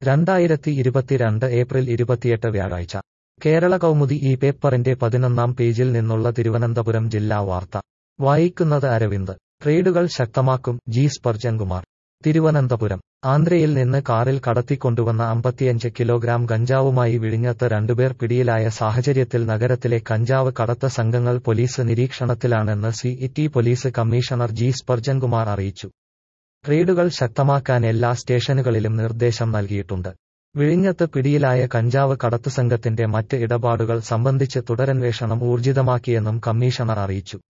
രണ്ടായിരത്തി ഇരുപത്തിരണ്ട് ഏപ്രിൽ ഇരുപത്തിയെട്ട് വ്യാഴാഴ്ച കേരള കൗമുദി ഈ പേപ്പറിന്റെ പതിനൊന്നാം പേജിൽ നിന്നുള്ള തിരുവനന്തപുരം ജില്ലാ വാർത്ത വായിക്കുന്നത് അരവിന്ദ് റെയ്ഡുകൾ ശക്തമാക്കും ജി സ്പർജൻകുമാർ തിരുവനന്തപുരം ആന്ധ്രയിൽ നിന്ന് കാറിൽ കടത്തിക്കൊണ്ടുവന്ന അമ്പത്തിയഞ്ച് കിലോഗ്രാം കഞ്ചാവുമായി വിഴിഞ്ഞത്ത് രണ്ടുപേർ പിടിയിലായ സാഹചര്യത്തിൽ നഗരത്തിലെ കഞ്ചാവ് കടത്ത സംഘങ്ങൾ പോലീസ് നിരീക്ഷണത്തിലാണെന്ന് city police commissioner G Sparjan Kumar അറിയിച്ചു റെയ്ഡുകൾ ശക്തമാക്കാൻ എല്ലാ സ്റ്റേഷനുകളിലും നിർദ്ദേശം നൽകിയിട്ടുണ്ട് വിഴിഞ്ഞത്ത് പിടിയിലായ കഞ്ചാവ് കടത്തു സംഘത്തിന്റെ മറ്റ് ഇടപാടുകൾ സംബന്ധിച്ച് തുടരന്വേഷണം ഊർജിതമാക്കിയെന്നും കമ്മീഷണർ അറിയിച്ചു